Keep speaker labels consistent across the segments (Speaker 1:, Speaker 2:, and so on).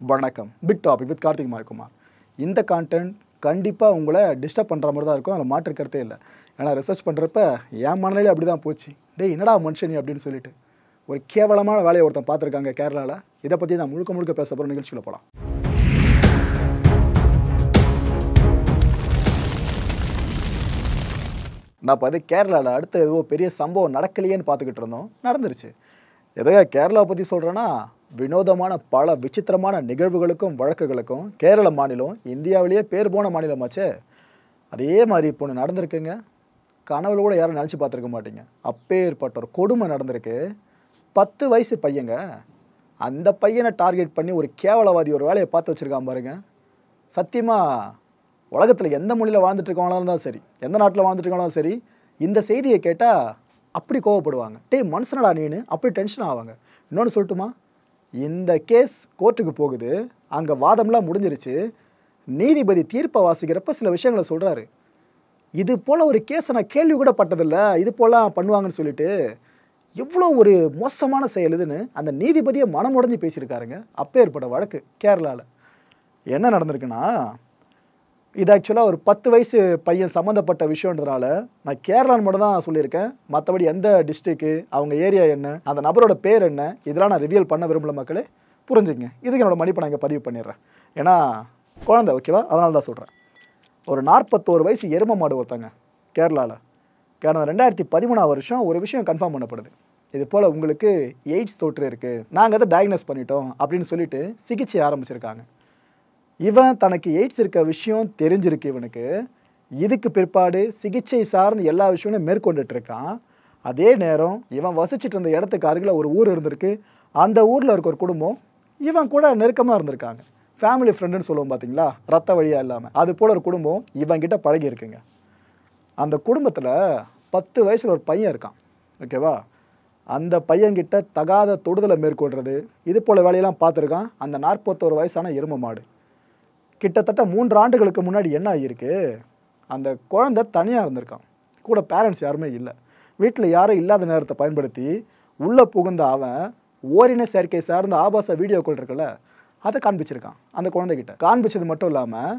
Speaker 1: வணக்கம் big topic with Karthik Mayakumar இந்த content கண்டிப்பாக உங்களை டிஸ்டர்ப் பண்ணுற மாதிரி தான் இருக்கும் அதில் மாற்று கருத்தே இல்லை ஏன்னா ரிசர்ச் பண்ணுறப்ப என் மனநிலையே அப்படி தான் போச்சு டேய் என்னடா மனுஷன் நீ அப்படின்னு சொல்லிட்டு ஒரு கேவலமான வேலையை ஒருத்தன் பார்த்துருக்காங்க கேரளாவில் இதை பற்றி நான் முழுக்க முழுக்க பேச போகிற நிகழ்ச்சியில் போகலாம் நான் இப்போ அது கேரளாவில் அடுத்த ஏதோ பெரிய சம்பவம் நடக்கலையேன்னு பார்த்துக்கிட்டு இருந்தோம் நடந்துருச்சு எதையா கேரளாவை பற்றி சொல்கிறேன்னா வினோதமான பல விசித்திரமான நிகழ்வுகளுக்கும் வழக்குகளுக்கும் கேரள மாநிலம் இந்தியாவிலேயே பேர் போன மாநிலமாச்சே அதே மாதிரி இப்போ ஒன்று நடந்திருக்குங்க கனவுல கூட யாரும் நினச்சி பார்த்துருக்க மாட்டீங்க அப்பேற்பட்ட ஒரு கொடுமை நடந்திருக்கு பத்து வயசு பையங்க அந்த பையனை டார்கெட் பண்ணி ஒரு கேவலவாதி ஒரு வேலையை பார்த்து வச்சுருக்கான் பாருங்க சத்தியமாக உலகத்தில் எந்த மொழியில் வாழ்ந்துட்டு இருக்கவங்களாலும் தான் சரி எந்த நாட்டில் வாழ்ந்துட்டு இருக்கவங்களும் சரி இந்த செய்தியை கேட்டால் அப்படி கோவப்படுவாங்க டேய் மனுஷனடா நீனு அப்படி டென்ஷன் ஆவாங்க இன்னொன்று சொல்லட்டுமா இந்த கேஸ் கோர்ட்டுக்கு போகுது அங்கே வாதம்லாம் முடிஞ்சிருச்சு நீதிபதி தீர்ப்பை வாசிக்கிறப்ப சில விஷயங்களை சொல்கிறாரு இது போல் ஒரு கேஸை நான் கேள்வி கூட பட்டதில்லை இது போலாம் பண்ணுவாங்கன்னு சொல்லிட்டு எவ்வளோ ஒரு மோசமான செயல் இதுன்னு அந்த நீதிபதியை மனமுடைஞ்சு பேசியிருக்காருங்க அப்பேற்பட்ட வழக்கு கேரளாவில் என்ன நடந்திருக்குன்னா இது ஆக்சுவலாக ஒரு பத்து வயசு பையன் சம்மந்தப்பட்ட விஷயன்றதுனால நான் கேரளான்னு மட்டும் தான் சொல்லியிருக்கேன் மற்றபடி எந்த டிஸ்ட்ரிக்கு அவங்க ஏரியா என்ன அந்த நபரோட பேர் என்ன இதெல்லாம் நான் ரிவியல் பண்ண விரும்பல மக்களே புரிஞ்சுங்க இதுக்கு என்னோட மன்னிப்பை நான் இங்கே பதிவு பண்ணிடுறேன் ஏன்னா குழந்தை ஓகேவா அதனால தான் சொல்கிறேன் ஒரு நாற்பத்தோரு வயசு எரும மாடு ஒருத்தங்க கேரளாவில் கடந்த ரெண்டாயிரத்தி பதிமூணாம் வருஷம் ஒரு விஷயம் கன்ஃபார்ம் பண்ணப்படுது இது போல் உங்களுக்கு எய்ட்ஸ் தொற்று இருக்குது நாங்கள் அதை டயக்னோஸ் பண்ணிட்டோம் அப்படின்னு சொல்லிட்டு சிகிச்சை ஆரம்பிச்சிருக்காங்க இவன் தனக்கு எய்ட்ஸ் இருக்க விஷயம் தெரிஞ்சிருக்கு இவனுக்கு இதுக்கு பிற்பாடு சிகிச்சை சார்ந்து எல்லா விஷயங்களும் மேற்கொண்டுட்டு இருக்கான் அதே நேரம் இவன் வசிச்சுட்டு இருந்த இடத்துக்கு அருகில் ஒரு ஊர் இருந்திருக்கு அந்த ஊரில் இருக்க ஒரு குடும்பம் இவன் கூட நெருக்கமாக இருந்திருக்காங்க ஃபேமிலி ஃப்ரெண்டுன்னு சொல்லுவோம் பார்த்தீங்களா ரத்த வழியாக இல்லாமல் அது போல் ஒரு குடும்பம் இவன் கிட்ட பழகி இருக்குங்க அந்த குடும்பத்தில் பத்து வயசில் ஒரு பையன் இருக்கான் ஓகேவா அந்த பையன்கிட்ட தகாத தொடுதலை மேற்கொள்கிறது இது போல் வேலையெல்லாம் பார்த்துருக்கான் அந்த நாற்பத்தோரு வயசான எரும மாடு கிட்டத்தட்ட மூன்று ஆண்டுகளுக்கு முன்னாடி என்ன ஆகியிருக்கு அந்த குழந்தை தனியாக இருந்திருக்கான் கூட பேரண்ட்ஸ் யாருமே இல்லை வீட்டில் யாரும் இல்லாத நேரத்தை பயன்படுத்தி உள்ளே புகுந்த அவன் ஓரின சேர்க்கை சார்ந்த ஆபாச வீடியோக்கள் இருக்குல்ல அதை காண்பிச்சிருக்கான் அந்த குழந்தைகிட்ட காண்பிச்சது மட்டும் இல்லாமல்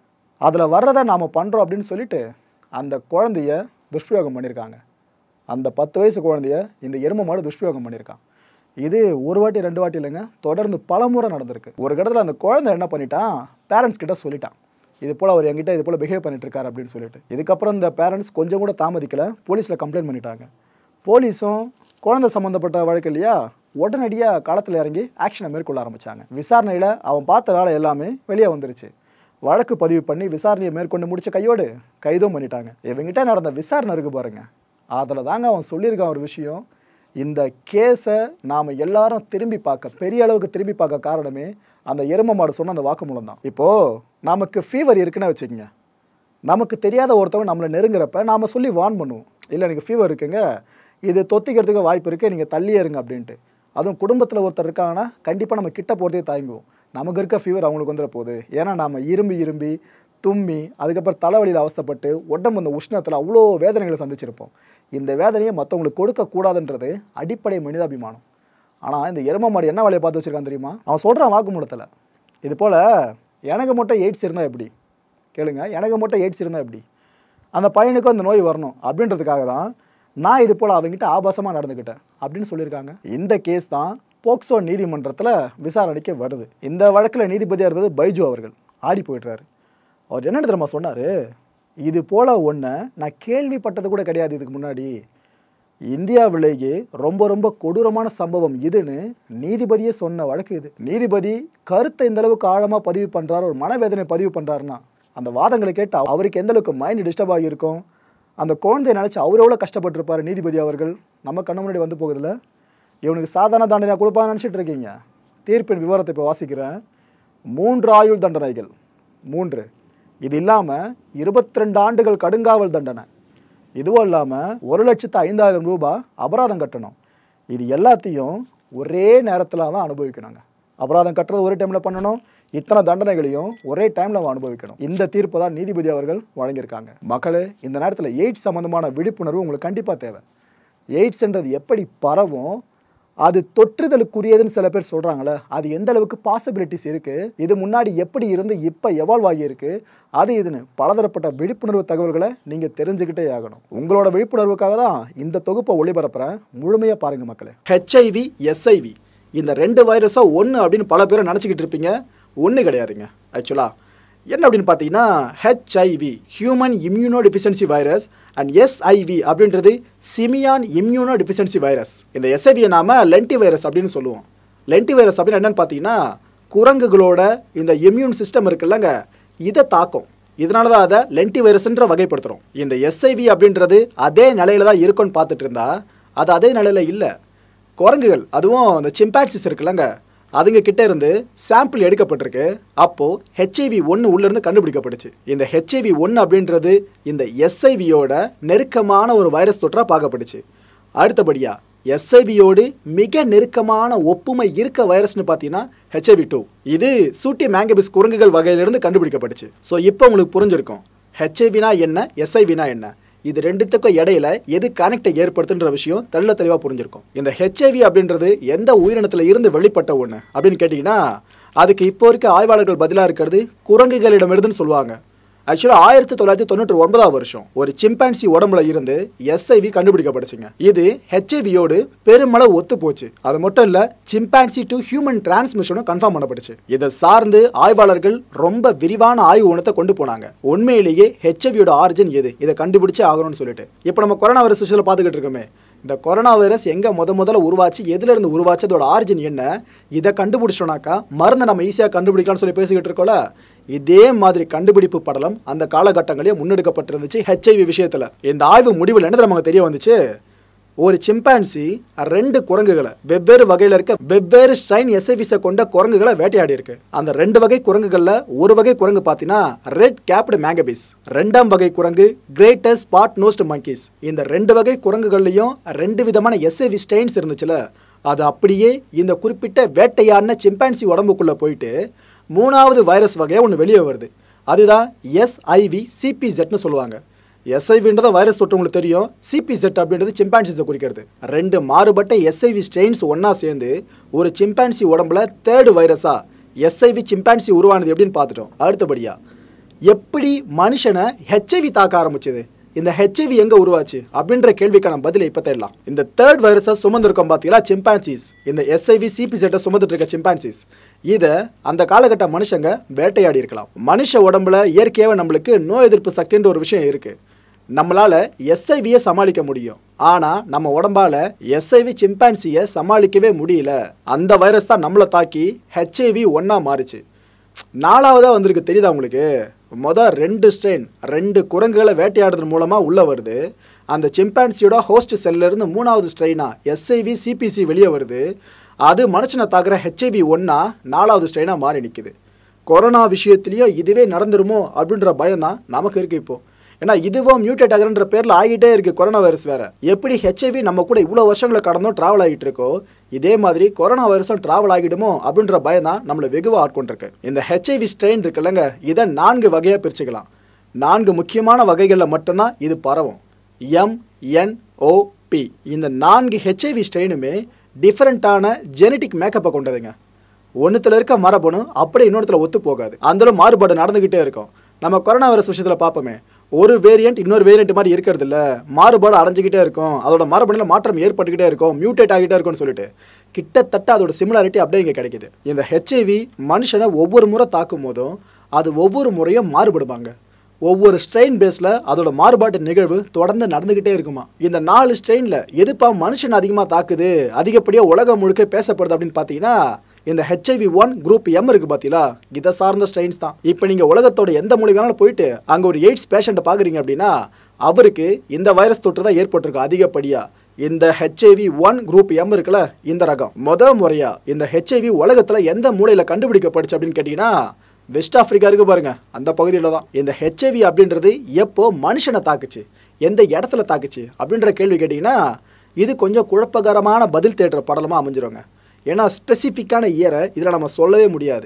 Speaker 1: அதில் வர்றதை நாம் பண்ணுறோம் அப்படின்னு சொல்லிட்டு அந்த குழந்தைய துஷ்பிரயோகம் பண்ணியிருக்காங்க அந்த பத்து வயசு குழந்தைய இந்த எரும மாடு துஷ்பிரயோகம் பண்ணியிருக்கான் இது ஒரு வாட்டி ரெண்டு வாட்டி இல்லைங்க தொடர்ந்து பல முறை நடந்திருக்கு ஒரு இடத்துல அந்த குழந்தை என்ன பண்ணிட்டான் பேரண்ட்ஸ் கிட்ட சொல்லிட்டான் இது போல் அவர் என்கிட்ட இது போல் பிஹேவ் பண்ணிட்டு இருக்காரு அப்படின்னு சொல்லிட்டு இதுக்கப்புறம் இந்த பேரண்ட்ஸ் கொஞ்சம் கூட தாமதிக்கல போலீஸில் கம்ப்ளைண்ட் பண்ணிட்டாங்க போலீஸும் குழந்தை சம்மந்தப்பட்ட வழக்கு இல்லையா உடனடியாக களத்தில் இறங்கி ஆக்ஷனை மேற்கொள்ள ஆரம்பித்தாங்க விசாரணையில் அவன் பார்த்த வேலை எல்லாமே வெளியே வந்துருச்சு வழக்கு பதிவு பண்ணி விசாரணையை மேற்கொண்டு முடிச்ச கையோடு கைதும் பண்ணிட்டாங்க இவங்கிட்ட நடந்த விசாரணை இருக்கு பாருங்க அதில் தாங்க அவன் சொல்லியிருக்கான் ஒரு விஷயம் இந்த கேஸை நாம் எல்லாரும் திரும்பி பார்க்க பெரிய அளவுக்கு திரும்பி பார்க்க காரணமே அந்த எரும மாடு சொன்ன அந்த வாக்குமூலம் தான் இப்போது நமக்கு ஃபீவர் இருக்குன்னு வச்சுக்கோங்க நமக்கு தெரியாத ஒருத்தவங்க நம்மளை நெருங்குறப்ப நாம் சொல்லி வார்ன் பண்ணுவோம் இல்லை எனக்கு ஃபீவர் இருக்குங்க இது தொத்திக்கிறதுக்கு வாய்ப்பு இருக்குது நீங்கள் தள்ளியே இருங்க அப்படின்ட்டு அதுவும் குடும்பத்தில் ஒருத்தர் இருக்காங்கன்னா கண்டிப்பாக நம்ம கிட்ட போகிறதே தயங்குவோம் நமக்கு இருக்க ஃபீவர் அவங்களுக்கு வந்துட போகுது ஏன்னா நாம் இரும்பி இரும்பி தும்மி அதுக்கப்புறம் தலைவலியில் அவஸ்தைப்பட்டு உடம்பு அந்த உஷ்ணத்தில் அவ்வளோ வேதனைகளை சந்திச்சிருப்போம் இந்த வேதனையை மற்றவங்களுக்கு கொடுக்கக்கூடாதுன்றது அடிப்படை மனிதாபிமானம் ஆனால் இந்த எரும மாடு என்ன வேலையை பார்த்து வச்சிருக்கான் தெரியுமா அவன் சொல்கிறான் வாக்குமூலத்தில் இது போல் எனக்கு மட்டும் எய்ட்ஸ் இருந்தால் எப்படி கேளுங்க எனக்கு மட்டும் எய்ட்ஸ் இருந்தால் எப்படி அந்த பையனுக்கும் அந்த நோய் வரணும் அப்படின்றதுக்காக தான் நான் இது போல் அவங்ககிட்ட ஆபாசமாக நடந்துக்கிட்டேன் அப்படின்னு சொல்லியிருக்காங்க இந்த கேஸ் தான் போக்சோ நீதிமன்றத்தில் விசாரணைக்கு வருது இந்த வழக்கில் நீதிபதியாக இருந்தது பைஜு அவர்கள் ஆடி போயிடுறாரு அவர் என்ன தெரியுமா சொன்னார் இது போல் ஒன்று நான் கேள்விப்பட்டது கூட கிடையாது இதுக்கு முன்னாடி இந்தியாவிலேயே ரொம்ப ரொம்ப கொடூரமான சம்பவம் இதுன்னு நீதிபதியே சொன்ன வழக்கு இது நீதிபதி கருத்தை இந்த அளவுக்கு ஆழமாக பதிவு பண்ணுறாரு ஒரு மனவேதனை பதிவு பண்ணுறாருன்னா அந்த வாதங்களை கேட்டு அவருக்கு எந்த அளவுக்கு மைண்ட் டிஸ்டர்ப் ஆகியிருக்கும் அந்த குழந்தைய நினச்சி அவர் எவ்வளோ கஷ்டப்பட்டிருப்பார் நீதிபதி அவர்கள் நம்ம கண்ணு முன்னாடி வந்து போகுதுல இவனுக்கு சாதாரண தண்டனை கொடுப்பான்னு நினச்சிட்டு இருக்கீங்க தீர்ப்பின் விவரத்தை இப்போ வாசிக்கிறேன் மூன்று ஆயுள் தண்டனைகள் மூன்று இது இல்லாமல் இருபத்தி ரெண்டு ஆண்டுகள் கடுங்காவல் தண்டனை இதுவும் இல்லாமல் ஒரு லட்சத்து ஐந்தாயிரம் ரூபாய் அபராதம் கட்டணும் இது எல்லாத்தையும் ஒரே நேரத்தில் தான் அனுபவிக்கணுங்க அபராதம் கட்டுறது ஒரே டைமில் பண்ணணும் இத்தனை தண்டனைகளையும் ஒரே டைமில் அவன் அனுபவிக்கணும் இந்த தீர்ப்பை தான் நீதிபதி அவர்கள் வழங்கியிருக்காங்க மக்களே இந்த நேரத்தில் எய்ட்ஸ் சம்மந்தமான விழிப்புணர்வு உங்களுக்கு கண்டிப்பாக தேவை எய்ட்ஸ்ன்றது எப்படி பரவும் அது தொற்றுதலுக்குரியதுன்னு சில பேர் சொல்கிறாங்களே அது எந்த அளவுக்கு பாசிபிலிட்டிஸ் இருக்குது இது முன்னாடி எப்படி இருந்து இப்போ எவால்வ் ஆகியிருக்கு அது இதுன்னு பலதரப்பட்ட விழிப்புணர்வு தகவல்களை நீங்கள் தெரிஞ்சுக்கிட்டே ஆகணும் உங்களோட விழிப்புணர்வுக்காக தான் இந்த தொகுப்பை ஒளிபரப்புறேன் முழுமையாக பாருங்கள் மக்களே ஹெச்ஐவி எஸ்ஐவி இந்த ரெண்டு வைரஸாக ஒன்று அப்படின்னு பல பேரை நினச்சிக்கிட்டு இருப்பீங்க ஒன்று கிடையாதுங்க ஆக்சுவலாக என்ன அப்படின்னு பார்த்தீங்கன்னா HIV human immuno deficiency virus and SIV அப்படின்றது சிமியான் இம்யூனோ டிஃபிஷியன்சி வைரஸ் இந்த எஸ்ஐவியை நாம லென்டி வைரஸ் அப்படின்னு சொல்லுவோம் லென்டி வைரஸ் அப்படின்னு என்னன்னு பார்த்தீங்கன்னா குரங்குகளோட இந்த இம்யூன் சிஸ்டம் இருக்குல்லங்க இதை தாக்கும் இதனால தான் அதை லென்டி வைரஸ்ன்ற வகைப்படுத்துகிறோம் இந்த எஸ்ஐவி அப்படின்றது அதே நிலையில தான் இருக்கும்னு பார்த்துட்டு இருந்தா அது அதே நிலையில இல்லை குரங்குகள் அதுவும் இந்த சிம்பான்சிஸ் இருக்குல்லங்க அதுங்க கிட்ட இருந்து சாம்பிள் எடுக்கப்பட்டிருக்கு அப்போ ஹெச்ஐவி ஒன்று உள்ளேருந்து கண்டுபிடிக்கப்பட்டுச்சு இந்த ஹெச்ஐவி ஒன்று அப்படின்றது இந்த எஸ்ஐவியோட நெருக்கமான ஒரு வைரஸ் தொற்றா பார்க்கப்பட்டுச்சு அடுத்தபடியா எஸ்ஐவியோடு மிக நெருக்கமான ஒப்புமை இருக்க வைரஸ்னு பார்த்தீங்கன்னா ஹெச்ஐவி டூ இது சூட்டி மேங்கபிஸ் குரங்குகள் வகையிலிருந்து கண்டுபிடிக்கப்பட்டுச்சு ஸோ இப்போ உங்களுக்கு புரிஞ்சிருக்கும் ஹெச்ஐவினா என்ன எஸ்ஐவினா என்ன இது ரெண்டுத்துக்கும் இடையில எது கனெக்டை ஏற்படுத்துன்ற விஷயம் தெள்ள தெளிவாக புரிஞ்சிருக்கும் இந்த ஹெச்ஐவி அப்படின்றது எந்த உயிரினத்தில் இருந்து வெளிப்பட்ட ஒன்று அப்படின்னு கேட்டிங்கன்னா அதுக்கு இப்போ இருக்க ஆய்வாளர்கள் பதிலாக இருக்கிறது குரங்குகளிடமிருந்துன்னு சொல்லுவாங்க ஆக்சுவலாக ஆயிரத்தி தொள்ளாயிரத்தி தொண்ணூற்றி ஒன்பதாம் வருஷம் ஒரு சிம்பான்சி உடம்புல இருந்து எஸ்ஐவி கண்டுபிடிக்கப்படுச்சுங்க இது ஹெச்ஐவியோடு பெருமளவு ஒத்து போச்சு அது மட்டும் இல்ல சிம்பான்சி டு ஹியூமன் டிரான்ஸ்மிஷனும் கன்ஃபார்ம் பண்ணப்பட்டுச்சு இதை சார்ந்து ஆய்வாளர்கள் ரொம்ப விரிவான ஆய்வு ஒன்றத்தை கொண்டு போனாங்க உண்மையிலேயே ஹெச்ஐவியோட ஆரிஜின் எது இதை கண்டுபிடிச்சே ஆகணும்னு சொல்லிட்டு இப்போ நம்ம கொரோனா வைரஸ் விஷயத்தில் பார்த்துக்கிட்டு இருக்கோமே இந்த கொரோனா வைரஸ் எங்கே முத முதல்ல உருவாச்சு எதுலேருந்து உருவாச்சு அதோட ஆரிஜின் என்ன இதை கண்டுபிடிச்சோனாக்கா மருந்தை நம்ம ஈஸியாக கண்டுபிடிக்கலாம்னு சொல்லி பேசிக்கிட்டு இருக்கோம்ல இதே மாதிரி கண்டுபிடிப்பு படலம் அந்த காலகட்டங்களிலே முன்னெடுக்கப்பட்டிருந்துச்சு ஹெச்ஐவி விஷயத்தில் இந்த ஆய்வு முடிவில் என்ன நமக்கு தெரிய வந்துச்சு ஒரு சிம்பான்சி ரெண்டு குரங்குகளை வெவ்வேறு வகையில் இருக்க வெவ்வேறு ஸ்ட்ரைன் எஸ்ஐவிஸை கொண்ட குரங்குகளை வேட்டையாடி இருக்கு அந்த ரெண்டு வகை குரங்குகளில் ஒரு வகை குரங்கு பார்த்தீங்கன்னா ரெட் கேப்டு மேங்கபிஸ் ரெண்டாம் வகை குரங்கு கிரேட்டர் ஸ்பாட் நோஸ்ட் monkeys இந்த ரெண்டு வகை குரங்குகள்லையும் ரெண்டு விதமான எஸ்ஐவி ஸ்ட்ரெயின்ஸ் இருந்துச்சுல அது அப்படியே இந்த குறிப்பிட்ட வேட்டையாடின சிம்பான்சி உடம்புக்குள்ளே போயிட்டு மூணாவது வைரஸ் வகையாக ஒன்று வெளியே வருது அதுதான் எஸ்ஐவி சிபிசெட்னு சொல்லுவாங்க எஸ்ஐவின்றத வைரஸ் தொற்று உங்களுக்கு தெரியும் சிபிசெட் அப்படின்றது சிம்பான்சிஸை குறிக்கிறது ரெண்டு மாறுபட்ட எஸ்ஐவி ஸ்ட்ரெயின்ஸ் ஒன்றா சேர்ந்து ஒரு சிம்பான்சி உடம்புல தேர்டு வைரஸா எஸ்ஐவி சிம்பான்சி உருவானது எப்படின்னு பார்த்துட்டோம் அடுத்தபடியா எப்படி மனுஷனை ஹெச்ஐவி தாக்க ஆரம்பிச்சது இந்த ஹெச்ஐவி எங்க உருவாச்சு அப்படின்ற கேள்விக்கான பதிலை இப்போ தேடலாம் இந்த தேர்ட் வைரஸை சுமந்திருக்கோம் பார்த்தீங்களா சிம்பான்சிஸ் இந்த எஸ்ஐவி சிபிசெட்டை சுமந்துட்டு இருக்க சிம்பான்சிஸ் இதை அந்த காலகட்ட மனுஷங்க வேட்டையாடி இருக்கலாம் மனுஷ உடம்புல இயற்கையாகவே நம்மளுக்கு நோய் எதிர்ப்பு சக்தின்ற ஒரு விஷயம் இருக்கு நம்மளால எஸ்ஐவியை சமாளிக்க முடியும் ஆனா நம்ம உடம்பால எஸ்ஐவி சிம்பான்சியை சமாளிக்கவே முடியல அந்த வைரஸ் தான் நம்மளை தாக்கி ஹெச்ஐவி ஒண்ணா மாறுச்சு நாலாவதா வந்திருக்கு தெரியுதா உங்களுக்கு மொதல் ரெண்டு ஸ்ட்ரெயின் ரெண்டு குரங்குகளை வேட்டையாடுறது மூலமாக உள்ளே வருது அந்த சிம்பான்சியோட ஹோஸ்ட் செல்லிருந்து மூணாவது ஸ்ட்ரெயினா எஸ்ஐவி சிபிசி வெளியே வருது அது மனுஷனை தாக்குற ஹெச்ஐவி ஒன்றா நாலாவது ஸ்ட்ரெயினாக மாறி நிற்குது கொரோனா விஷயத்துலேயும் இதுவே நடந்துருமோ அப்படின்ற பயம் தான் நமக்கு இருக்குது இப்போ ஏன்னா இதுவும் மியூட்டேட் ஆகுறன்ற பேரில் ஆகிட்டே இருக்குது கொரோனா வைரஸ் வேற எப்படி ஹெச்ஐவி நம்ம கூட இவ்வளோ வருஷங்களை கடந்தும் ட்ராவல் ஆகிட்டு இருக்கோ இதே மாதிரி கொரோனா வைரஸும் ட்ராவல் ஆகிடுமோ அப்படின்ற பயம் தான் நம்மளை வெகுவாக ஆட்கொண்டிருக்கு இந்த ஹெச்ஐவி ஸ்ட்ரெயின் இருக்குல்லங்க இதை நான்கு வகையாக பிரிச்சுக்கலாம் நான்கு முக்கியமான வகைகளில் மட்டும்தான் இது பரவும் எம்என்ஓபி இந்த நான்கு ஹெச்ஐவி ஸ்ட்ரெயினுமே டிஃப்ரெண்ட்டான ஜெனட்டிக் மேக்கப்பை கொண்டதுங்க ஒன்றுத்துல இருக்க மரபணு அப்படியே இன்னொருத்துல ஒத்து போகாது அந்தளவு மாறுபாடு நடந்துக்கிட்டே இருக்கும் நம்ம கொரோனா வைரஸ் விஷயத்தில் பார்ப்போமே ஒரு வேரியண்ட் இன்னொரு வேரியண்ட் மாதிரி இருக்கிறது இல்ல மாறுபாடு அடைஞ்சிக்கிட்டே இருக்கும் அதோட மரபணுல மாற்றம் ஏற்பட்டுக்கிட்டே இருக்கும் மியூட்டேட் ஆகிட்டே இருக்கும்னு சொல்லிட்டு கிட்டத்தட்ட அதோட சிமிலாரிட்டி அப்படியே இங்கே கிடைக்குது இந்த ஹெச்ஐவி மனுஷனை ஒவ்வொரு முறை தாக்கும் போதும் அது ஒவ்வொரு முறையும் மாறுபடுவாங்க ஒவ்வொரு ஸ்ட்ரெயின் பேஸில் அதோட மாறுபாட்டு நிகழ்வு தொடர்ந்து நடந்துக்கிட்டே இருக்குமா இந்த நாலு ஸ்ட்ரெயினில் எதுப்பா மனுஷன் அதிகமாக தாக்குது அதிகப்படியாக உலகம் முழுக்க பேசப்படுது அப்படின்னு பார்த்தீங்கன்னா இந்த ஹெச்ஐவி ஒன் குரூப் எம் இருக்கு பார்த்தீங்களா இதை சார்ந்த ஸ்ட்ரெயின்ஸ் தான் இப்போ நீங்கள் உலகத்தோட எந்த மூலிகை வேணாலும் போயிட்டு அங்கே ஒரு எய்ட்ஸ் பேஷண்ட்டை பார்க்குறீங்க அப்படின்னா அவருக்கு இந்த வைரஸ் தொற்று தான் ஏற்பட்டிருக்கு அதிகப்படியாக இந்த ஹெச்ஐவி ஒன் குரூப் எம் இருக்குல்ல இந்த ரகம் முத முறையா இந்த ஹெச்ஐவி உலகத்துல எந்த மூலையில கண்டுபிடிக்கப்படுச்சு அப்படின்னு கேட்டீங்கன்னா வெஸ்ட் ஆப்பிரிக்கா இருக்கு பாருங்க அந்த பகுதியில் தான் இந்த ஹெச்ஐவி அப்படின்றது எப்போ மனுஷனை தாக்குச்சு எந்த இடத்துல தாக்குச்சு அப்படின்ற கேள்வி கேட்டிங்கன்னா இது கொஞ்சம் குழப்பகரமான பதில் தேடுற படலமாக அமைஞ்சிருங்க ஏன்னா ஸ்பெசிஃபிக்கான இயரை இதில் நம்ம சொல்லவே முடியாது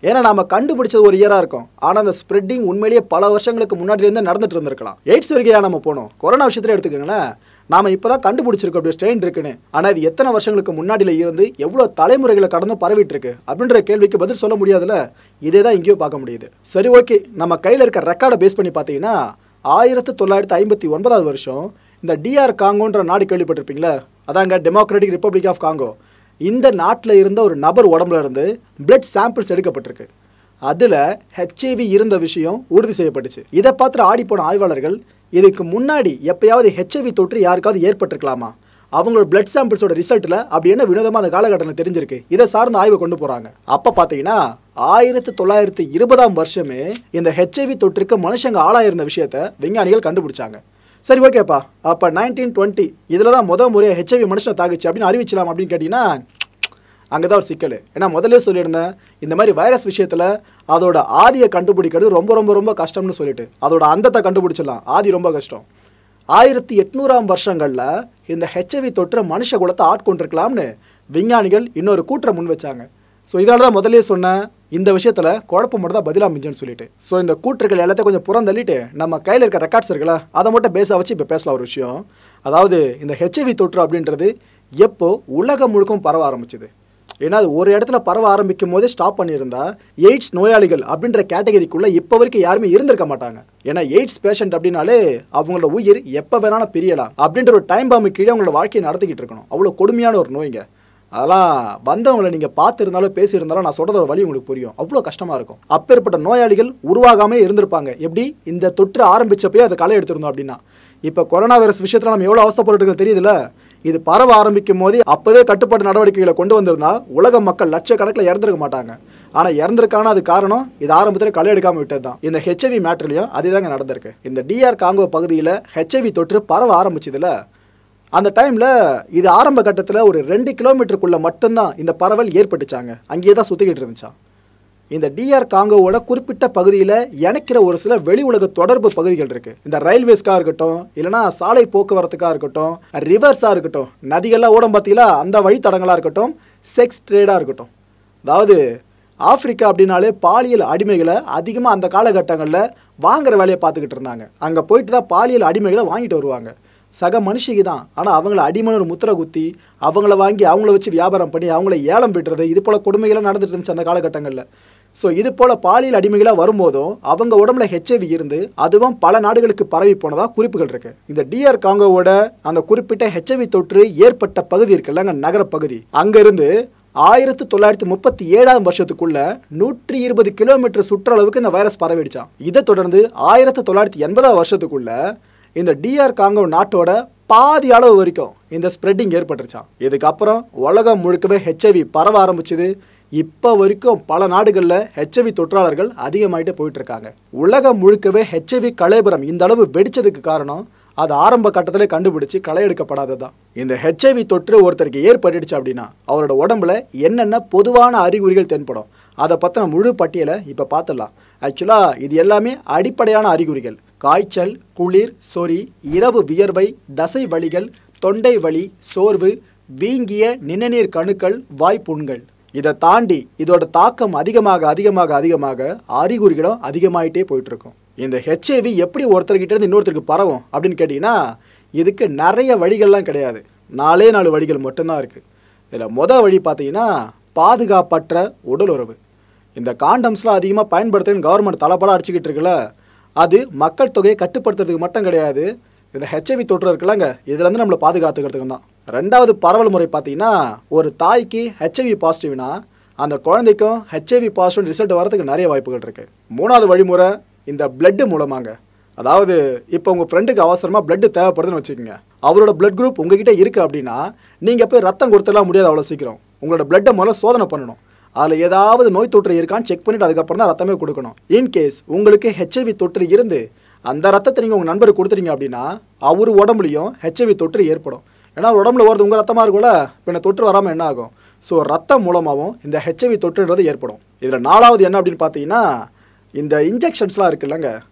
Speaker 1: ஏன்னா நாம கண்டுபிடிச்சது ஒரு இயரா இருக்கும் ஆனா அந்த ஸ்ப்ரெட்டிங் உண்மையிலேயே பல வருஷங்களுக்கு முன்னாடி இருந்தே நடந்துட்டு இருந்திருக்கலாம் எய்ட்ஸ் வரைக்கும் நம்ம போனோம் கொரோனா விஷயத்துல எடுத்துக்கோங்களேன் நாம இப்பதான் கண்டுபிடிச்சிருக்கோம் அப்படி ஸ்ட்ரெயின் இருக்குன்னு ஆனா இது எத்தனை வருஷங்களுக்கு முன்னாடியில இருந்து எவ்வளவு தலைமுறைகளை கடந்து பரவிட்டு இருக்கு அப்படின்ற கேள்விக்கு பதில் சொல்ல முடியாதுல இதே தான் இங்கேயும் பார்க்க முடியுது சரி ஓகே நம்ம கையில இருக்க ரெக்கார்டை பேஸ் பண்ணி பார்த்தீங்கன்னா ஆயிரத்தி தொள்ளாயிரத்தி ஐம்பத்தி ஒன்பதாவது வருஷம் இந்த டிஆர் காங்கோன்ற நாடு கேள்விப்பட்டிருப்பீங்களா அதாங்க டெமோக்ராட்டிக் ரிப்பப்ளிக் ஆஃப் காங்கோ இந்த நாட்டில் இருந்த ஒரு நபர் உடம்புல இருந்து பிளட் சாம்பிள்ஸ் எடுக்கப்பட்டிருக்கு அதில் ஹெச்ஐவி இருந்த விஷயம் உறுதி செய்யப்பட்டுச்சு இதை பார்த்து ஆடி போன ஆய்வாளர்கள் இதுக்கு முன்னாடி எப்பயாவது ஹெச்ஐவி தொற்று யாருக்காவது ஏற்பட்டிருக்கலாமா அவங்களோட பிளட் சாம்பிள்ஸோட ரிசல்ட்டில் அப்படி என்ன வினோதமாக அந்த காலகட்டத்தில் தெரிஞ்சிருக்கு இதை சார்ந்த ஆய்வை கொண்டு போகிறாங்க அப்போ பார்த்தீங்கன்னா ஆயிரத்தி தொள்ளாயிரத்தி இருபதாம் வருஷமே இந்த ஹெச்ஐவி தொற்றுக்கு மனுஷங்க ஆளாயிருந்த விஷயத்த விஞ்ஞானிகள் கண்டுபிடிச்சாங்க சரி ஓகேப்பா அப்போ நைன்டீன் டுவெண்ட்டி இதில் தான் முத முறையாக ஹெச்ஐவி மனுஷனை தாக்குச்சு அப்படின்னு அறிவிச்சலாம் அப்படின்னு கேட்டிங்கன்னா அங்கே தான் ஒரு சிக்கல் ஏன்னா முதல்ல சொல்லியிருந்தேன் இந்த மாதிரி வைரஸ் விஷயத்தில் அதோட ஆதியை கண்டுபிடிக்கிறது ரொம்ப ரொம்ப ரொம்ப கஷ்டம்னு சொல்லிட்டு அதோட அந்தத்தை கண்டுபிடிச்சிடலாம் ஆதி ரொம்ப கஷ்டம் ஆயிரத்தி எட்நூறாம் வருஷங்களில் இந்த ஹெச்ஐவி தொற்று மனுஷ குலத்தை ஆட்கொண்டிருக்கலாம்னு விஞ்ஞானிகள் இன்னொரு கூற்றை முன் வச்சாங்க ஸோ இதனால தான் முதல்லயே சொன்னேன் இந்த விஷயத்தில் குழப்பம் மட்டும் தான் பதிலாக மிஞ்சுன்னு சொல்லிட்டு ஸோ இந்த கூற்றுகள் எல்லாத்தையும் கொஞ்சம் புறம் தள்ளிட்டு நம்ம கையில் இருக்க ரெக்கார்ட்ஸ் இருக்குல்ல அதை மட்டும் பேஸாக வச்சு இப்போ பேசலாம் ஒரு விஷயம் அதாவது இந்த ஹெச்ஐவி தொற்று அப்படின்றது எப்போ உலகம் முழுக்கும் பரவ ஆரம்பிச்சுது ஏன்னா அது ஒரு இடத்துல பரவ ஆரம்பிக்கும் போதே ஸ்டாப் பண்ணியிருந்தா எய்ட்ஸ் நோயாளிகள் அப்படின்ற கேட்டகரிக்குள்ளே இப்போ வரைக்கும் யாருமே இருந்திருக்க மாட்டாங்க ஏன்னா எய்ட்ஸ் பேஷண்ட் அப்படின்னாலே அவங்களோட உயிர் எப்போ வேணாலும் பிரியலாம் அப்படின்ற ஒரு டைம் பாம்பு கீழே அவங்களோட வாழ்க்கையை நடத்திக்கிட்டு இருக்கணும் அவ்வளோ கொடுமையான ஒரு நோய்ங்க அதெல்லாம் வந்தவங்களை நீங்கள் பார்த்துருந்தாலும் பேசியிருந்தாலும் நான் சொல்கிறதோட வழி உங்களுக்கு புரியும் அவ்வளோ கஷ்டமாக இருக்கும் அப்பேற்பட்ட நோயாளிகள் உருவாகாமே இருந்திருப்பாங்க எப்படி இந்த தொற்று ஆரம்பிச்சப்பயே அதை களை எடுத்திருந்தோம் அப்படின்னா இப்போ கொரோனா வைரஸ் விஷயத்தில் நம்ம எவ்வளோ அவஸ்தப்பட்டு தெரியுதுல்ல இது பரவ ஆரம்பிக்கும் போதே அப்போவே கட்டுப்பாட்டு நடவடிக்கைகளை கொண்டு வந்திருந்தா உலக மக்கள் லட்சக்கணக்கில் இறந்துருக்க மாட்டாங்க ஆனால் இறந்துருக்கான அது காரணம் இது ஆரம்பத்தில் களை எடுக்காமல் விட்டது தான் இந்த ஹெச்ஐவி மேட்ரிலையும் அதுதாங்க நடந்திருக்கு இந்த டிஆர் காங்கோ பகுதியில் ஹெச்ஐவி தொற்று பரவ ஆரம்பிச்சதுல அந்த டைமில் இது ஆரம்ப கட்டத்தில் ஒரு ரெண்டு கிலோமீட்டருக்குள்ளே மட்டும்தான் இந்த பரவல் ஏற்பட்டுச்சாங்க அங்கேயே தான் சுற்றிக்கிட்டு இருந்துச்சான் இந்த டிஆர் காங்கோவோட குறிப்பிட்ட பகுதியில் இணைக்கிற ஒரு சில வெளி உலக தொடர்பு பகுதிகள் இருக்குது இந்த ரயில்வேஸ்க்காக இருக்கட்டும் இல்லைனா சாலை போக்குவரத்துக்காக இருக்கட்டும் ரிவர்ஸாக இருக்கட்டும் நதிகள்லாம் ஓடம் பார்த்தீங்களா அந்த வழித்தடங்களாக இருக்கட்டும் செக்ஸ் ட்ரேடாக இருக்கட்டும் அதாவது ஆப்பிரிக்கா அப்படின்னாலே பாலியல் அடிமைகளை அதிகமாக அந்த காலகட்டங்களில் வாங்குற வேலையை பார்த்துக்கிட்டு இருந்தாங்க அங்கே போயிட்டு தான் பாலியல் அடிமைகளை வாங்கிட்டு வருவாங்க சக மனுஷிக்கு தான் ஆனால் அவங்கள அடிமனை ஒரு முத்திரை குத்தி அவங்கள வாங்கி அவங்கள வச்சு வியாபாரம் பண்ணி அவங்கள ஏலம் விட்டுறது இது போல் கொடுமைகள்லாம் நடந்துட்டு இருந்துச்சு அந்த காலகட்டங்களில் ஸோ இது போல் பாலியல் அடிமைகளாக வரும்போதும் அவங்க உடம்புல ஹெச்ஐவி இருந்து அதுவும் பல நாடுகளுக்கு பரவி போனதா குறிப்புகள் இருக்கு இந்த டிஆர் காங்கோவோட அந்த குறிப்பிட்ட ஹெச்ஐவி தொற்று ஏற்பட்ட பகுதி இருக்குல்ல அங்கே நகரப்பகுதி அங்கிருந்து ஆயிரத்தி தொள்ளாயிரத்தி முப்பத்தி ஏழாம் வருஷத்துக்குள்ள நூற்றி இருபது கிலோமீட்டர் சுற்றளவுக்கு இந்த வைரஸ் பரவிடுச்சான் இதை தொடர்ந்து ஆயிரத்தி தொள்ளாயிரத்தி எண்பதாம் வருஷத்துக்குள்ள இந்த டிஆர் காங்கோ நாட்டோட பாதி அளவு வரைக்கும் இந்த ஸ்ப்ரெட்டிங் ஏற்பட்டுருச்சான் இதுக்கப்புறம் உலகம் முழுக்கவே ஹெச்ஐவி பரவ ஆரம்பிச்சது இப்போ வரைக்கும் பல நாடுகளில் ஹெச்ஐவி தொற்றாளர்கள் அதிகமாயிட்டு போயிட்டு இருக்காங்க உலகம் முழுக்கவே ஹெச்ஐவி கலைபுரம் இந்த அளவு வெடிச்சதுக்கு காரணம் அது ஆரம்ப கட்டத்திலே கண்டுபிடிச்சு களை எடுக்கப்படாததான் இந்த ஹெச்ஐவி தொற்று ஒருத்தருக்கு ஏற்பட்டுடுச்சு அப்படின்னா அவரோட உடம்புல என்னென்ன பொதுவான அறிகுறிகள் தென்படும் அதை பற்றின முழு பட்டியலை இப்போ பார்த்துடலாம் ஆக்சுவலாக இது எல்லாமே அடிப்படையான அறிகுறிகள் காய்ச்சல் குளிர் சொறி இரவு வியர்வை தசை வலிகள் தொண்டை வலி சோர்வு வீங்கிய நிணநீர் கணுக்கள் வாய்ப்புண்கள் இதை தாண்டி இதோட தாக்கம் அதிகமாக அதிகமாக அதிகமாக அறிகுறிகளும் அதிகமாயிட்டே போயிட்டு இருக்கும் இந்த ஹெச்ஐவி எப்படி ஒருத்தர்கிட்ட இருந்து இன்னொருத்தருக்கு பரவும் அப்படின்னு கேட்டிங்கன்னா இதுக்கு நிறைய வழிகள்லாம் கிடையாது நாலே நாலு வழிகள் மட்டும்தான் இருக்குது இதில் மொதல் வழி பார்த்தீங்கன்னா பாதுகாப்பற்ற உடல் உறவு இந்த காண்டம்ஸ்லாம் அதிகமாக பயன்படுத்துன்னு கவர்மெண்ட் தலைப்படம் அடிச்சுக்கிட்டு இருக்குல்ல அது மக்கள் தொகையை கட்டுப்படுத்துறதுக்கு மட்டும் கிடையாது இந்த ஹெச்ஐவி தொற்று இருக்குல்லங்க இதுலேருந்து நம்மளை பாதுகாத்துக்கிறதுக்கு தான் ரெண்டாவது பரவல் முறை பார்த்தீங்கன்னா ஒரு தாய்க்கு ஹெச்ஐவி பாசிட்டிவ்னா அந்த குழந்தைக்கும் ஹெச்ஐவி பாசிட்டிவ் ரிசல்ட் வரதுக்கு நிறைய வாய்ப்புகள் இருக்குது மூணாவது வழிமுறை இந்த பிளட்டு மூலமாங்க அதாவது இப்போ உங்கள் ஃப்ரெண்டுக்கு அவசரமாக பிளட் தேவைப்படுதுன்னு வச்சுக்கோங்க அவரோட பிளட் குரூப் உங்ககிட்ட இருக்குது அப்படின்னா நீங்கள் போய் ரத்தம் கொடுத்துலாம் முடியாது அவ்வளோ சீக்கிரம் உங்களோட பிளட்டை முதல்ல சோதனை பண்ணணும் அதில் ஏதாவது நோய் தொற்று இருக்கான்னு செக் பண்ணிட்டு அதுக்கப்புறம் தான் ரத்தமே கொடுக்கணும் இன்கேஸ் உங்களுக்கு ஹெச்ஐவி தொற்று இருந்து அந்த ரத்தத்தை நீங்கள் உங்கள் நண்பருக்கு கொடுத்துறீங்க அப்படின்னா அவர் உடம்புலையும் ஹெச்ஐவி தொற்று ஏற்படும் ஏன்னா அவர் உடம்புல ஓடுறது உங்கள் ரத்தமாக இருக்கும்ல பின்ன தொற்று வராமல் என்ன ஆகும் ஸோ ரத்தம் மூலமாகவும் இந்த ஹெச்ஐவி தொற்றுன்றது ஏற்படும் இதில் நாலாவது என்ன அப்படின்னு பார்த்தீங்கன்னா இந்த இன்ஜெக்ஷன்ஸ்லாம் இருக்குல்லங்க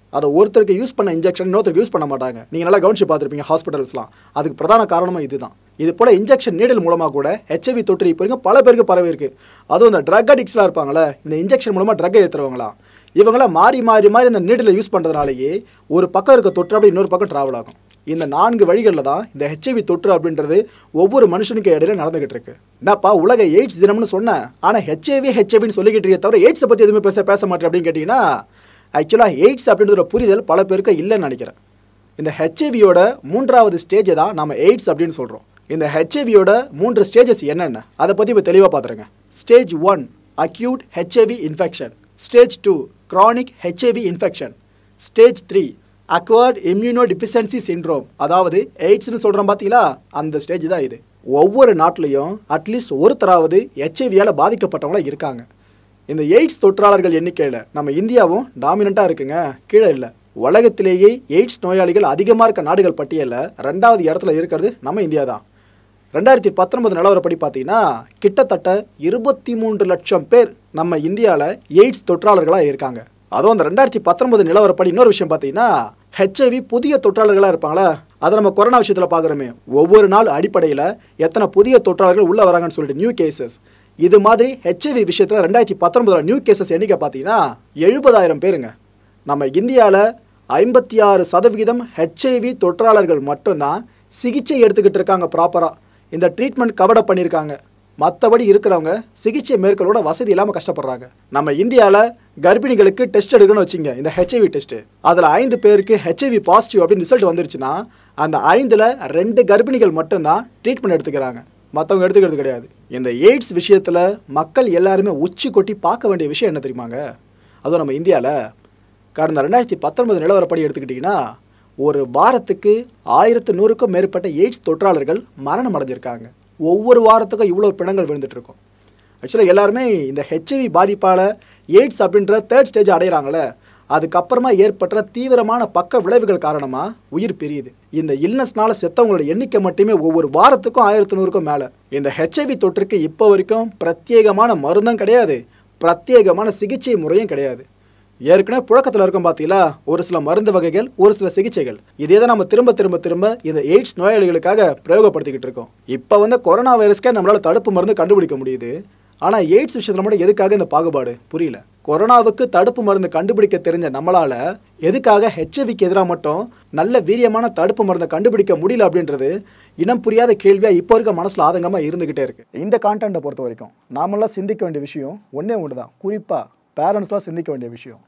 Speaker 1: அதை ஒருத்தருக்கு யூஸ் பண்ண இன்ஜெக்ஷன் இன்னொருத்தருக்கு யூஸ் பண்ண மாட்டாங்க நீங்கள் நல்லா கவனிச்சு பார்த்துருப்பீங்க ஹாஸ்பிட்டல்ஸ்லாம் அதுக்கு பிரதான காரணமும் இதுதான் இது போல இன்ஜெக்ஷன் நீடல் மூலமாக கூட ஹெச்ஐவி தொற்று இப்போ வரைக்கும் பல பேருக்கு பரவி இருக்கு அதுவும் இந்த ட்ரக் அடிக்ஸ்லாம் இருப்பாங்களே இந்த இன்ஜெக்ஷன் மூலமாக ட்ரக்கை ஏற்றுறவங்களாம் இவங்கள மாறி மாறி மாறி இந்த நீடில் யூஸ் பண்ணுறதுனாலேயே ஒரு பக்கம் இருக்க தொற்று அப்படி இன்னொரு பக்கம் ட்ராவல் ஆகும் இந்த நான்கு வழிகளில் தான் இந்த ஹெச்ஐவி தொற்று அப்படின்றது ஒவ்வொரு மனுஷனுக்கு இடையில நடந்துகிட்டு இருக்கு என்னப்பா உலக எய்ட்ஸ் தினம்னு சொன்னேன் ஆனால் ஹெச்ஐவி ஹெச்ஐவின்னு சொல்லிக்கிட்டு இருக்கே தவிர எய்ட்ஸை பற்றி எதுவுமே பேச பேச மாட்டேன் அப்படின்னு கேட்டிங்கன்னா ஆக்சுவலாக எய்ட்ஸ் அப்படின்ற புரிதல் பல பேருக்கு இல்லைன்னு நினைக்கிறேன் இந்த ஹெச்ஐவியோட மூன்றாவது ஸ்டேஜை தான் நம்ம எய்ட்ஸ் அப்படின்னு சொல்கிறோம் இந்த ஹெச்ஐவியோட மூன்று ஸ்டேஜஸ் என்னென்ன அதை பற்றி இப்போ தெளிவாக பார்த்துருங்க stage one acute HIV infection stage two chronic HIV infection stage three acquired immuno deficiency syndrome அதாவது எய்ட்ஸ்னு சொல்கிறோம் பார்த்தீங்களா அந்த ஸ்டேஜ் தான் இது ஒவ்வொரு நாட்டிலையும் அட்லீஸ்ட் ஒருத்தராவது ஹெச்ஐவியால் பாதிக்கப்பட்டவங்களா இருக்காங்க இந்த எய்ட்ஸ் தொற்றாளர்கள் எண்ணிக்கையில் நம்ம இந்தியாவும் டாமினண்ட்டாக இருக்குங்க கீழே இல்லை உலகத்திலேயே எய்ட்ஸ் நோயாளிகள் அதிகமாக இருக்க நாடுகள் பட்டியலில் ரெண்டாவது இடத்துல இருக்கிறது நம்ம இந்தியா தான் ரெண்டாயிரத்தி பத்தொன்பது நிலவரப்படி பார்த்தீங்கன்னா கிட்டத்தட்ட இருபத்தி மூன்று லட்சம் பேர் நம்ம இந்தியாவில் எய்ட்ஸ் தொற்றாளர்களாக இருக்காங்க அதுவும் அந்த ரெண்டாயிரத்தி பத்தொன்பது நிலவரப்படி இன்னொரு விஷயம் பார்த்தீங்கன்னா ஹெச்ஐவி புதிய தொற்றாளர்களாக இருப்பாங்களா அதை நம்ம கொரோனா விஷயத்தில் பார்க்குறோமே ஒவ்வொரு நாள் அடிப்படையில் எத்தனை புதிய தொற்றாளர்கள் உள்ளே வராங்கன்னு சொல்லிட்டு நியூ கேசஸ் இது மாதிரி ஹெச்ஐவி விஷயத்தில் ரெண்டாயிரத்தி பத்தொன்பதில் நியூ கேசஸ் எண்ணிக்கை பார்த்தீங்கன்னா எழுபதாயிரம் பேருங்க நம்ம இந்தியாவில் ஐம்பத்தி ஆறு சதவிகிதம் ஹெச்ஐவி தொற்றாளர்கள் மட்டும்தான் சிகிச்சை எடுத்துக்கிட்டு இருக்காங்க ப்ராப்பராக இந்த ட்ரீட்மெண்ட் கவடப் பண்ணியிருக்காங்க மற்றபடி இருக்கிறவங்க சிகிச்சை மேற்கொள்ளோட வசதி இல்லாமல் கஷ்டப்படுறாங்க நம்ம இந்தியாவில் கர்ப்பிணிகளுக்கு டெஸ்ட் எடுக்கணும்னு வச்சுங்க இந்த ஹெச்ஐவி டெஸ்ட்டு அதில் ஐந்து பேருக்கு ஹெச்ஐவி பாசிட்டிவ் அப்படின்னு ரிசல்ட் வந்துருச்சுன்னா அந்த ஐந்தில் ரெண்டு கர்ப்பிணிகள் மட்டும்தான் ட்ரீட்மெண்ட் எடுத்துக்கிறாங்க மற்றவங்க எடுத்துக்கிறது கிடையாது இந்த எய்ட்ஸ் விஷயத்தில் மக்கள் எல்லாருமே உச்சி கொட்டி பார்க்க வேண்டிய விஷயம் என்ன தெரியுமாங்க அதுவும் நம்ம இந்தியாவில் கடந்த ரெண்டாயிரத்தி பத்தொன்பது நிலவரப்படி எடுத்துக்கிட்டிங்கன்னா ஒரு வாரத்துக்கு ஆயிரத்து நூறுக்கும் மேற்பட்ட எய்ட்ஸ் தொற்றாளர்கள் மரணம் அடைஞ்சிருக்காங்க ஒவ்வொரு வாரத்துக்கும் இவ்வளோ பிணங்கள் விழுந்துட்டு இருக்கும் ஆக்சுவலாக எல்லாருமே இந்த ஹெச்ஐவி பாதிப்பால் எய்ட்ஸ் அப்படின்ற தேர்ட் ஸ்டேஜ் அடைகிறாங்களே அதுக்கப்புறமா ஏற்பட்ட தீவிரமான பக்க விளைவுகள் காரணமாக உயிர் பிரியுது இந்த இல்னஸ்னால செத்தவங்களோட எண்ணிக்கை மட்டுமே ஒவ்வொரு வாரத்துக்கும் ஆயிரத்து நூறுக்கும் மேலே இந்த ஹெச்ஐவி தொற்றுக்கு இப்போ வரைக்கும் பிரத்யேகமான மருந்தும் கிடையாது பிரத்யேகமான சிகிச்சை முறையும் கிடையாது ஏற்கனவே புழக்கத்தில் இருக்கும் பார்த்தீங்களா ஒரு சில மருந்து வகைகள் ஒரு சில சிகிச்சைகள் இதே தான் நம்ம திரும்ப திரும்ப திரும்ப இந்த எய்ட்ஸ் நோயாளிகளுக்காக பிரயோகப்படுத்திக்கிட்டு இருக்கோம் இப்போ வந்து கொரோனா வைரஸ்க்கே நம்மளால் தடுப்பு மருந்து கண்டுபிடிக்க முடியுது ஆனால் எய்ட்ஸ் விஷயத்தில் மட்டும் எதுக்காக இந்த பாகுபாடு புரியல கொரோனாவுக்கு தடுப்பு மருந்து கண்டுபிடிக்க தெரிஞ்ச நம்மளால் எதுக்காக ஹெச்ஐவிக்கு எதிராக மட்டும் நல்ல வீரியமான தடுப்பு மருந்தை கண்டுபிடிக்க முடியல அப்படின்றது இனம் புரியாத கேள்வியாக இப்போ இருக்க மனசில் ஆதங்கமாக இருந்துக்கிட்டே இருக்கு இந்த கான்டென்ட்டை பொறுத்த வரைக்கும் நாமெல்லாம் சிந்திக்க வேண்டிய விஷயம் ஒன்றே ஒன்று தான் குறிப்பாக பேரண்ட்ஸ்லாம் சிந்திக்க வேண்டிய விஷயம்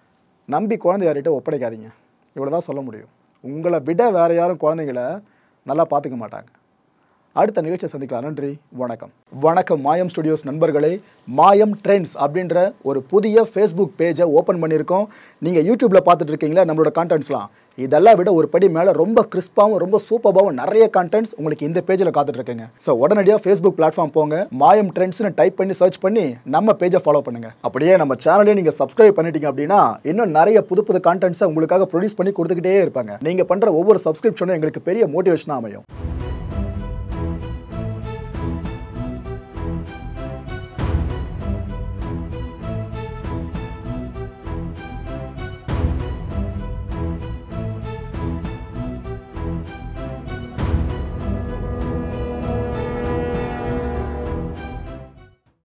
Speaker 1: நம்பி குழந்தை யார்கிட்ட ஒப்படைக்காதீங்க இவ்வளோ தான் சொல்ல முடியும் உங்களை விட வேறு யாரும் குழந்தைங்கள நல்லா பார்த்துக்க மாட்டாங்க அடுத்த நிகழ்ச்சியை சந்திக்கலாம் நன்றி வணக்கம் வணக்கம் மாயம் ஸ்டுடியோஸ் நண்பர்களே மாயம் ட்ரெண்ட்ஸ் அப்படின்ற ஒரு புதிய ஃபேஸ்புக் பேஜை ஓப்பன் பண்ணியிருக்கோம் நீங்கள் யூடியூப்பில் பார்த்துட்டு இருக்கீங்களா நம்மளோட கான்டென்ட்ஸ்லாம் இதெல்லாம் விட ஒரு படி மேலே ரொம்ப கிறிஸ்பாகவும் ரொம்ப சூப்பராகவும் நிறைய கான்டென்ட்ஸ் உங்களுக்கு இந்த பேஜில் காத்துட்டு இருக்குங்க ஸோ உடனடியாக ஃபேஸ்புக் பிளாட்ஃபார்ம் போங்க மாயம் ட்ரெண்ட்ஸ்னு டைப் பண்ணி சர்ச் பண்ணி நம்ம பேஜை ஃபாலோ பண்ணுங்க அப்படியே நம்ம சேனலே நீங்கள் சப்ஸ்கிரைப் பண்ணிட்டீங்க அப்படின்னா இன்னும் நிறைய புது புது கான்டென்ட்ஸை உங்களுக்காக ப்ரொடியூஸ் பண்ணி கொடுத்துக்கிட்டே இருப்பாங்க நீங்கள் பண்ணுற ஒவ்வொரு சப்ஸ்கிரிப்ஷனும் எங்களுக்கு பெரிய மோட்டிவேஷனாக அமையும்